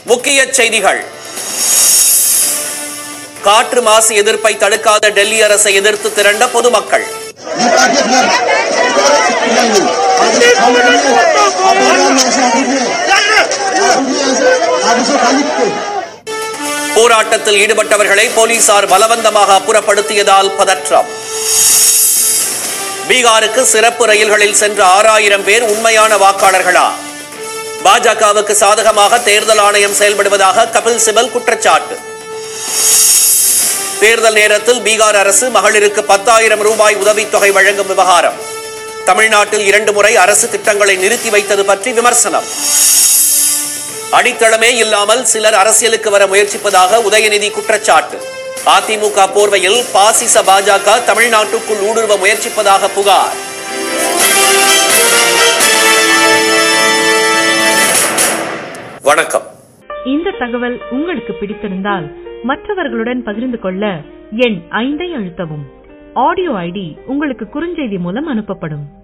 முக்கிய செய்திகள் காற்று மாசு எதிர்ப்பை தடுக்காத டெல்லி அரசை எதிர்த்து திரண்ட பொதுமக்கள் போராட்டத்தில் ஈடுபட்டவர்களை போலீசார் பலவந்தமாக அப்புறப்படுத்தியதால் பதற்றம் பீகாருக்கு சிறப்பு ரயில்களில் சென்ற ஆறாயிரம் பேர் உண்மையான வாக்காளர்களா பாஜகவுக்கு சாதகமாக தேர்தல் ஆணையம் செயல்படுவதாக கபில் சிபல் குற்றச்சாட்டு தேர்தல் நேரத்தில் பீகார் அரசு மகளிருக்கு பத்தாயிரம் ரூபாய் உதவித்தொகை வழங்கும் விவகாரம் தமிழ்நாட்டில் இரண்டு முறை அரசு திட்டங்களை நிறுத்தி வைத்தது பற்றி விமர்சனம் அடித்தளமே இல்லாமல் சிலர் அரசியலுக்கு வர முயற்சிப்பதாக உதயநிதி குற்றச்சாட்டு அதிமுக போர்வையில் பாசிச பாஜக தமிழ்நாட்டுக்குள் ஊடுருவ முயற்சிப்பதாக புகார் வணக்கம் இந்த தகவல் உங்களுக்கு பிடித்திருந்தால் மற்றவர்களுடன் பகிர்ந்து கொள்ள எண் ஐந்தை அழுத்தவும் ஆடியோ ஐடி உங்களுக்கு குறுஞ்செய்தி மூலம் அனுப்பப்படும்